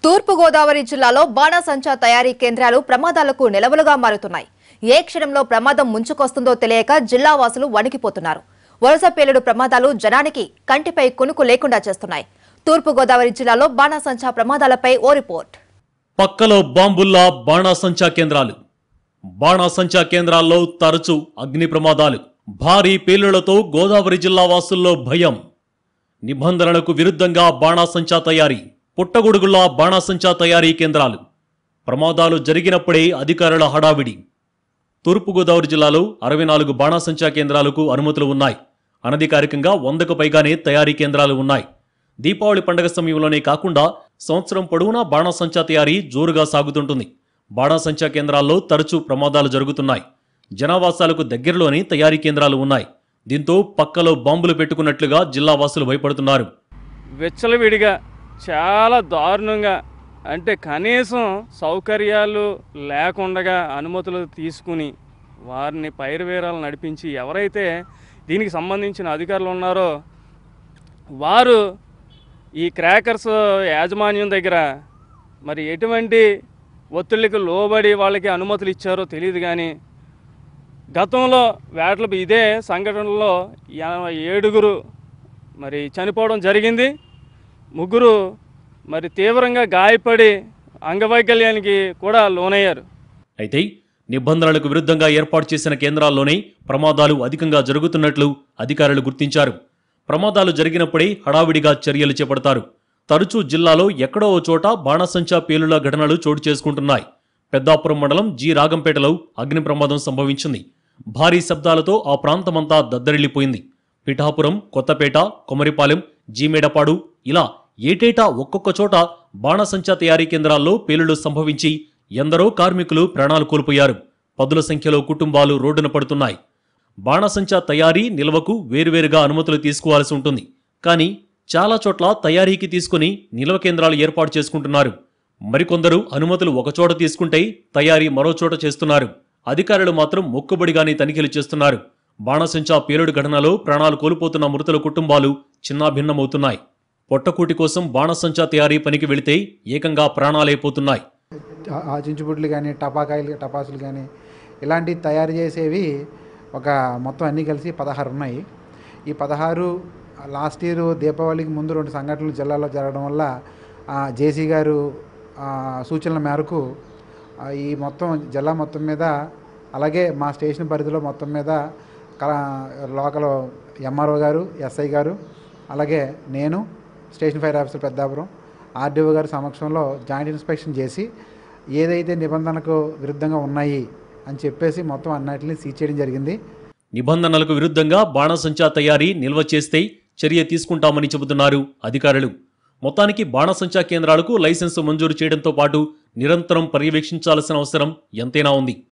తూర్పుగోదావరి జిల్లాలో బాణాసంచా తయారీ కేంద్రాలు ప్రమాదాలకు నిలవలుగా మారుతున్నాయి ఏ క్షణంలో ప్రమాదం ముంచుకొస్తుందో తెలియక జిల్లా వాసులు వణికిపోతున్నారు వలస పేలుడు ప్రమాదాలు జనానికి కంటిపై కునుకు లేకుండా చేస్తున్నాయి తూర్పుగోదావరి జిల్లాలో బాణాసంచా ప్రమాదాలపై ఓ రిపోర్ట్ పక్కలో బాంబుల్లా బాణాసంచా కేంద్రాలు బాణాసంచా కేంద్రాల్లో తరచూ అగ్ని ప్రమాదాలు భారీ పేలుళ్లతో గోదావరి జిల్లా వాసుల్లో భయం నిబంధనలకు విరుద్ధంగా బాణాసంచా తయారీ పుట్టగొడుగుల్లా బాణాసంచా తయారీ కేంద్రాలు ప్రమాదాలు జరిగినప్పుడే అధికారుల హడావిడి తూర్పుగోదావరి జిల్లాలో అరవై నాలుగు బాణాసంచా కేంద్రాలకు అనుమతులు ఉన్నాయి అనధికారికంగా వందకు పైగానే తయారీ కేంద్రాలు ఉన్నాయి దీపావళి పండగ సమయంలోనే కాకుండా సంవత్సరం పొడవునా బాణాసంచా తయారీ జోరుగా సాగుతుంటుంది బాణాసంచా కేంద్రాల్లో తరచూ ప్రమాదాలు జరుగుతున్నాయి జనావాసాలకు దగ్గరలోనే తయారీ కేంద్రాలు ఉన్నాయి దీంతో పక్కలో బాంబులు పెట్టుకున్నట్లుగా జిల్లా వాసులు భయపడుతున్నారు విచ్చలవిడిగా చాలా దారుణంగా అంటే కనీసం సౌకర్యాలు లేకుండగా అనుమతులు తీసుకుని వారిని పైరువేరాలు నడిపించి ఎవరైతే దీనికి సంబంధించిన అధికారులు ఉన్నారో వారు ఈ క్రాకర్స్ యాజమాన్యం దగ్గర మరి ఎటువంటి ఒత్తిళ్ళకి లోబడి వాళ్ళకి అనుమతులు ఇచ్చారో తెలియదు కానీ గతంలో వేటలు ఇదే సంఘటనలో ఎనభై ఏడుగురు మరి చనిపోవడం జరిగింది ముగ్గురు మరి తీవ్రంగా గాయపడి అంగవైకల్యానికి కూడా లోనయ్యారు అయితే నిబంధనలకు విరుద్ధంగా ఏర్పాటు చేసిన కేంద్రాల్లోనే ప్రమాదాలు అధికంగా జరుగుతున్నట్లు అధికారులు గుర్తించారు ప్రమాదాలు జరిగినప్పుడే హడావిడిగా చర్యలు చేపడతారు తరచూ జిల్లాలో ఎక్కడో ఓ చోట బాణసంచా పేలుల ఘటనలు చోటు చేసుకుంటున్నాయి పెద్దాపురం మండలం జి రాగంపేటలో అగ్ని ప్రమాదం సంభవించింది భారీ శబ్దాలతో ఆ ప్రాంతమంతా దద్దరిల్లిపోయింది పిఠాపురం కొత్తపేట కొమరిపాలెం జీమేడపాడు ఇలా ఏటేటా ఒక్కొక్క చోట బాణసంచా తయారీ కేంద్రాల్లో పేలుళ్లు సంభవించి ఎందరో కార్మికులు ప్రాణాలు కోల్పోయారు పదుల సంఖ్యలో కుటుంబాలు రోడ్డున పడుతున్నాయి బాణసంచా తయారీ నిల్వకు వేరువేరుగా అనుమతులు తీసుకోవాల్సి ఉంటుంది కానీ చాలా చోట్ల తయారీకి తీసుకుని నిల్వ కేంద్రాలు ఏర్పాటు చేసుకుంటున్నారు మరికొందరు అనుమతులు ఒకచోట తీసుకుంటే తయారీ మరో చోట చేస్తున్నారు అధికారులు మాత్రం మొక్కుబడిగానే తనిఖీలు చేస్తున్నారు బాణసంచా పేలుడు ఘటనలో ప్రాణాలు కోల్పోతున్న మృతుల కుటుంబాలు చిన్నాభిన్నమవుతున్నాయి పొట్టకూటి కోసం బాణసంచా తయారీ పనికి వెళితే ఏకంగా ప్రాణాలైపోతున్నాయి ఆ చించుబుడ్లు కానీ టపాకాయలు టపాసులు కానీ ఇలాంటివి తయారు చేసేవి ఒక మొత్తం అన్నీ కలిసి పదహారు ఉన్నాయి ఈ పదహారు లాస్ట్ ఇయర్ దీపావళికి ముందు రెండు సంఘటనలు జిల్లాలో జరగడం వల్ల ఆ, జేసీ గారు ఆ, సూచనల మేరకు ఆ, ఈ మొత్తం జిల్లా మొత్తం మీద అలాగే మా స్టేషన్ పరిధిలో మొత్తం మీద కల- లోకల్ ఎంఆర్ఓ గారు ఎస్ఐ గారు అలాగే నేను station fire officer Peddapuram RDO గారి సమక్షంలో జాయింట్ ఇన్స్పెక్షన్ చేసి ఏదైతే నిబంధనలకు విరుద్ధంగా ఉన్నాయి అని చెప్పేసి మొత్తం అన్నిటిని సీజ్ చేయడం జరిగింది నిబంధనలకు విరుద్ధంగా బాణసంచా తయారీ నిల్వ చేస్తే చర్య తీసుకుంటామని చెబుతున్నారు అధికారులు మొత్తానికి బాణసంచా కేంద్రాలకు లైసెన్సు మంజూరు చేయడంతో పాటు నిరంతరం పర్యవేక్షించాల్సిన అవసరం ఎంతైనా ఉంది